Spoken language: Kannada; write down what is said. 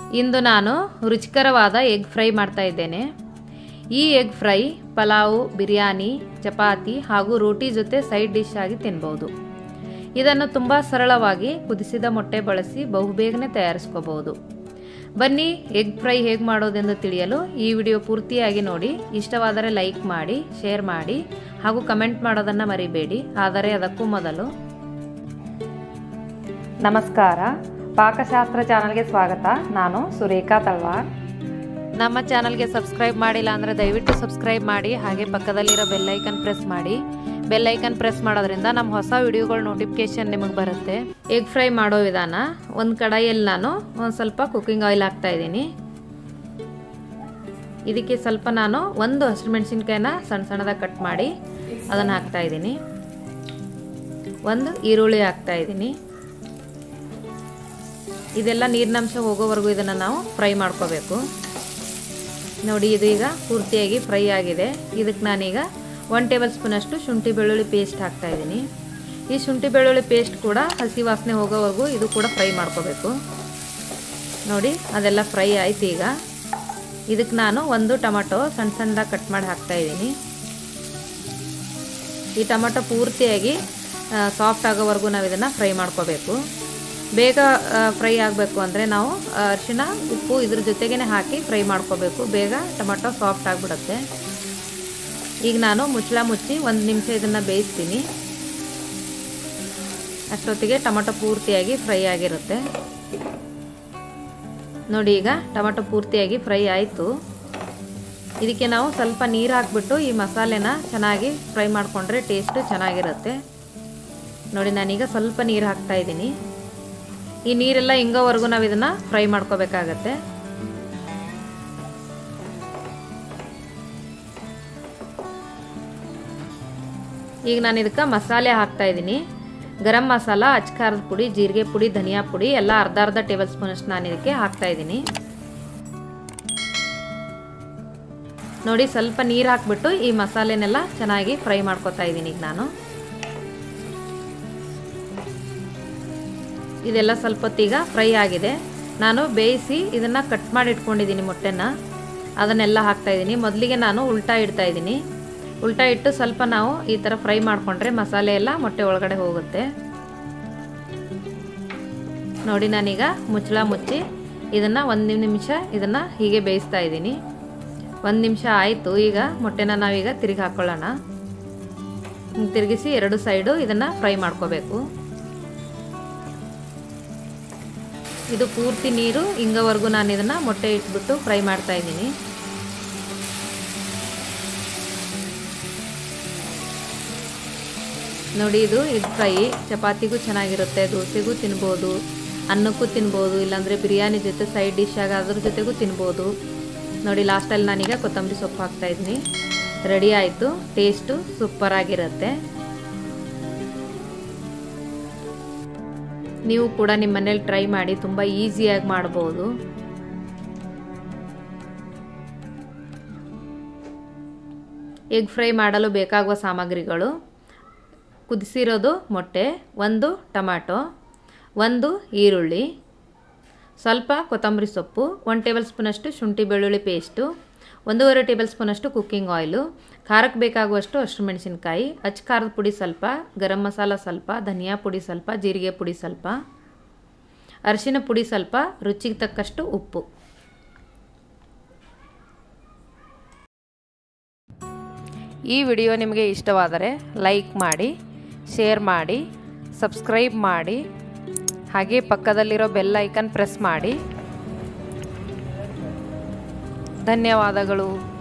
ಇಂದು ನಾನು ರುಚಿಕರವಾದ ಎಗ್ ಫ್ರೈ ಮಾಡ್ತಾ ಇದ್ದೇನೆ ಈ ಎಗ್ ಫ್ರೈ ಪಲಾವು ಬಿರಿಯಾನಿ ಚಪಾತಿ ಹಾಗೂ ರೋಟಿ ಜೊತೆ ಸೈಡ್ ಡಿಶ್ ಆಗಿ ತಿನ್ಬೋದು ಇದನ್ನು ತುಂಬ ಸರಳವಾಗಿ ಕುದಿಸಿದ ಮೊಟ್ಟೆ ಬಳಸಿ ಬಹುಬೇಗನೆ ತಯಾರಿಸ್ಕೋಬಹುದು ಬನ್ನಿ ಎಗ್ ಫ್ರೈ ಹೇಗೆ ಮಾಡೋದೆಂದು ತಿಳಿಯಲು ಈ ವಿಡಿಯೋ ಪೂರ್ತಿಯಾಗಿ ನೋಡಿ ಇಷ್ಟವಾದರೆ ಲೈಕ್ ಮಾಡಿ ಶೇರ್ ಮಾಡಿ ಹಾಗೂ ಕಮೆಂಟ್ ಮಾಡೋದನ್ನು ಮರಿಬೇಡಿ ಆದರೆ ಅದಕ್ಕೂ ಮೊದಲು ನಮಸ್ಕಾರ ಪಾಕಶಾಸ್ತ್ರ ಚಾನಲ್ಗೆ ಸ್ವಾಗತ ನಾನು ಸುರೇಖಾ ತಳ್ವಾರ್ ನಮ್ಮ ಚಾನಲ್ಗೆ ಸಬ್ಸ್ಕ್ರೈಬ್ ಮಾಡಿಲ್ಲ ಅಂದರೆ ದಯವಿಟ್ಟು ಸಬ್ಸ್ಕ್ರೈಬ್ ಮಾಡಿ ಹಾಗೆ ಪಕ್ಕದಲ್ಲಿರೋ ಬೆಲ್ಲೈಕನ್ ಪ್ರೆಸ್ ಮಾಡಿ ಬೆಲ್ಲೈಕನ್ ಪ್ರೆಸ್ ಮಾಡೋದ್ರಿಂದ ನಮ್ಮ ಹೊಸ ವಿಡಿಯೋಗಳ ನೋಟಿಫಿಕೇಶನ್ ನಿಮಗೆ ಬರುತ್ತೆ ಎಗ್ ಫ್ರೈ ಮಾಡೋ ವಿಧಾನ ಒಂದು ಕಡಾಯಲ್ಲಿ ನಾನು ಒಂದು ಸ್ವಲ್ಪ ಕುಕ್ಕಿಂಗ್ ಆಯಿಲ್ ಹಾಕ್ತಾ ಇದ್ದೀನಿ ಇದಕ್ಕೆ ಸ್ವಲ್ಪ ನಾನು ಒಂದು ಹಸಿಮೆಣಸಿನ್ಕಾಯಿನ ಸಣ್ಣ ಸಣ್ಣದಾಗಿ ಕಟ್ ಮಾಡಿ ಅದನ್ನು ಹಾಕ್ತಾ ಇದ್ದೀನಿ ಒಂದು ಈರುಳ್ಳಿ ಹಾಕ್ತಾ ಇದ್ದೀನಿ ಇದೆಲ್ಲ ನೀರಿನಂಶ ಹೋಗೋವರೆಗೂ ಇದನ್ನು ನಾವು ಫ್ರೈ ಮಾಡ್ಕೋಬೇಕು ನೋಡಿ ಇದು ಈಗ ಪೂರ್ತಿಯಾಗಿ ಫ್ರೈ ಆಗಿದೆ ಇದಕ್ಕೆ ನಾನೀಗ ಒನ್ ಟೇಬಲ್ ಸ್ಪೂನಷ್ಟು ಶುಂಠಿ ಬೆಳ್ಳುಳ್ಳಿ ಪೇಸ್ಟ್ ಹಾಕ್ತಾ ಇದ್ದೀನಿ ಈ ಶುಂಠಿ ಬೆಳ್ಳುಳ್ಳಿ ಪೇಸ್ಟ್ ಕೂಡ ಹಸಿ ವಾಸನೆ ಹೋಗೋವರೆಗೂ ಇದು ಕೂಡ ಫ್ರೈ ಮಾಡ್ಕೋಬೇಕು ನೋಡಿ ಅದೆಲ್ಲ ಫ್ರೈ ಆಯ್ತು ಈಗ ಇದಕ್ಕೆ ನಾನು ಒಂದು ಟೊಮಟೊ ಸಣ್ಣ ಸಣ್ಣದಾಗಿ ಕಟ್ ಮಾಡಿ ಹಾಕ್ತಾ ಇದ್ದೀನಿ ಈ ಟೊಮಟೊ ಪೂರ್ತಿಯಾಗಿ ಸಾಫ್ಟ್ ಆಗೋವರೆಗೂ ನಾವು ಇದನ್ನು ಫ್ರೈ ಮಾಡ್ಕೋಬೇಕು ಬೇಗ ಫ್ರೈ ಆಗಬೇಕು ಅಂದರೆ ನಾವು ಅರಿಶಿಣ ಉಪ್ಪು ಇದ್ರ ಜೊತೆಗೇ ಹಾಕಿ ಫ್ರೈ ಮಾಡ್ಕೋಬೇಕು ಬೇಗ ಟೊಮಟೊ ಸಾಫ್ಟ್ ಆಗಿಬಿಡುತ್ತೆ ಈಗ ನಾನು ಮುಚ್ಚಳ ಮುಚ್ಚಿ ಒಂದು ನಿಮಿಷ ಇದನ್ನು ಬೇಯಿಸ್ತೀನಿ ಅಷ್ಟೊತ್ತಿಗೆ ಟೊಮಟೊ ಪೂರ್ತಿಯಾಗಿ ಫ್ರೈ ಆಗಿರುತ್ತೆ ನೋಡಿ ಈಗ ಟೊಮಟೊ ಪೂರ್ತಿಯಾಗಿ ಫ್ರೈ ಆಯಿತು ಇದಕ್ಕೆ ನಾವು ಸ್ವಲ್ಪ ನೀರು ಹಾಕ್ಬಿಟ್ಟು ಈ ಮಸಾಲೆನ ಚೆನ್ನಾಗಿ ಫ್ರೈ ಮಾಡಿಕೊಂಡ್ರೆ ಟೇಸ್ಟು ಚೆನ್ನಾಗಿರುತ್ತೆ ನೋಡಿ ನಾನೀಗ ಸ್ವಲ್ಪ ನೀರು ಹಾಕ್ತಾ ಇದ್ದೀನಿ ಈ ನೀರೆಲ್ಲ ಹಿಂಗೋವರೆಗೂ ನಾವು ಇದನ್ನು ಫ್ರೈ ಮಾಡ್ಕೋಬೇಕಾಗತ್ತೆ ಈಗ ನಾನು ಇದಕ್ಕೆ ಮಸಾಲೆ ಹಾಕ್ತಾ ಇದ್ದೀನಿ ಗರಂ ಮಸಾಲ ಅಚ್ಕಾರದ ಪುಡಿ ಜೀರಿಗೆ ಪುಡಿ ಧನಿಯಾ ಪುಡಿ ಎಲ್ಲ ಅರ್ಧ ಅರ್ಧ ಟೇಬಲ್ ಸ್ಪೂನಷ್ಟು ನಾನು ಇದಕ್ಕೆ ಹಾಕ್ತಾ ಇದ್ದೀನಿ ನೋಡಿ ಸ್ವಲ್ಪ ನೀರು ಹಾಕ್ಬಿಟ್ಟು ಈ ಮಸಾಲೆನೆಲ್ಲ ಚೆನ್ನಾಗಿ ಫ್ರೈ ಮಾಡ್ಕೊತಾ ಇದ್ದೀನಿ ಈಗ ನಾನು ಇದೆಲ್ಲ ಸ್ವಲ್ಪ ಹೊತ್ತೀಗ ಫ್ರೈ ಆಗಿದೆ ನಾನು ಬೇಯಿಸಿ ಇದನ್ನು ಕಟ್ ಮಾಡಿ ಇಟ್ಕೊಂಡಿದ್ದೀನಿ ಮೊಟ್ಟೆನ ಅದನ್ನೆಲ್ಲ ಹಾಕ್ತಾ ಇದ್ದೀನಿ ಮೊದಲಿಗೆ ನಾನು ಉಲ್ಟಾ ಇಡ್ತಾ ಇದ್ದೀನಿ ಉಲ್ಟಾ ಇಟ್ಟು ಸ್ವಲ್ಪ ನಾವು ಈ ಥರ ಫ್ರೈ ಮಾಡಿಕೊಂಡ್ರೆ ಮಸಾಲೆ ಎಲ್ಲ ಮೊಟ್ಟೆ ಒಳಗಡೆ ಹೋಗುತ್ತೆ ನೋಡಿ ನಾನೀಗ ಮುಚ್ಚಳ ಮುಚ್ಚಿ ಇದನ್ನು ಒಂದು ನಿಮಿಷ ಇದನ್ನು ಹೀಗೆ ಬೇಯಿಸ್ತಾ ಇದ್ದೀನಿ ಒಂದು ನಿಮಿಷ ಆಯಿತು ಈಗ ಮೊಟ್ಟೆನ ನಾವೀಗ ತಿರುಗಿ ಹಾಕ್ಕೊಳ್ಳೋಣ ತಿರುಗಿಸಿ ಎರಡು ಸೈಡು ಇದನ್ನು ಫ್ರೈ ಮಾಡ್ಕೋಬೇಕು ಇದು ಪೂರ್ತಿ ನೀರು ಹಿಂಗವರೆಗೂ ನಾನು ಇದನ್ನು ಮೊಟ್ಟೆ ಇಟ್ಬಿಟ್ಟು ಫ್ರೈ ಮಾಡ್ತಾ ಇದ್ದೀನಿ ನೋಡಿ ಇದು ಇದು ಫ್ರೈ ಚಪಾತಿಗೂ ಚೆನ್ನಾಗಿರುತ್ತೆ ದೋಸೆಗೂ ತಿನ್ಬೋದು ಅನ್ನಕ್ಕೂ ತಿನ್ಬೋದು ಇಲ್ಲಾಂದರೆ ಬಿರಿಯಾನಿ ಜೊತೆ ಸೈಡ್ ಡಿಶ್ ಆಗಿ ಅದ್ರ ಜೊತೆಗೂ ತಿನ್ಬೋದು ನೋಡಿ ಲಾಸ್ಟಲ್ಲಿ ನಾನೀಗ ಕೊತ್ತಂಬರಿ ಸೊಪ್ಪು ಹಾಕ್ತಾ ಇದ್ದೀನಿ ರೆಡಿ ಆಯಿತು ಟೇಸ್ಟು ಸೂಪರಾಗಿರುತ್ತೆ ನೀವು ಕೂಡ ನಿಮ್ಮ ಮನೇಲಿ ಟ್ರೈ ಮಾಡಿ ತುಂಬ ಈಸಿಯಾಗಿ ಮಾಡ್ಬೋದು ಎಗ್ ಫ್ರೈ ಮಾಡಲು ಬೇಕಾಗುವ ಸಾಮಗ್ರಿಗಳು ಕುದಿಸಿರೋದು ಮೊಟ್ಟೆ ಒಂದು ಟೊಮ್ಯಾಟೊ ಒಂದು ಈರುಳ್ಳಿ ಸ್ವಲ್ಪ ಕೊತ್ತಂಬರಿ ಸೊಪ್ಪು ಒನ್ ಟೇಬಲ್ ಸ್ಪೂನಷ್ಟು ಶುಂಠಿ ಬೆಳ್ಳುಳ್ಳಿ ಪೇಸ್ಟು ಒಂದೂವರೆ ಟೇಬಲ್ ಸ್ಪೂನಷ್ಟು ಕುಕ್ಕಿಂಗ್ ಆಯಿಲು ಖಾರಕ್ಕೆ ಬೇಕಾಗುವಷ್ಟು ಹಸಿರು ಮೆಣಸಿನ್ಕಾಯಿ ಅಚ್ಚ ಖಾರದ ಪುಡಿ ಸ್ವಲ್ಪ ಗರಂ ಮಸಾಲ ಸ್ವಲ್ಪ ಧನಿಯಾ ಪುಡಿ ಸ್ವಲ್ಪ ಜೀರಿಗೆ ಪುಡಿ ಸ್ವಲ್ಪ ಅರಿಶಿನ ಪುಡಿ ಸ್ವಲ್ಪ ರುಚಿಗೆ ತಕ್ಕಷ್ಟು ಉಪ್ಪು ಈ ವಿಡಿಯೋ ನಿಮಗೆ ಇಷ್ಟವಾದರೆ ಲೈಕ್ ಮಾಡಿ ಶೇರ್ ಮಾಡಿ ಸಬ್ಸ್ಕ್ರೈಬ್ ಮಾಡಿ ಹಾಗೆ ಪಕ್ಕದಲ್ಲಿರೋ ಬೆಲ್ ಐಕನ್ ಪ್ರೆಸ್ ಮಾಡಿ ಧನ್ಯವಾದಗಳು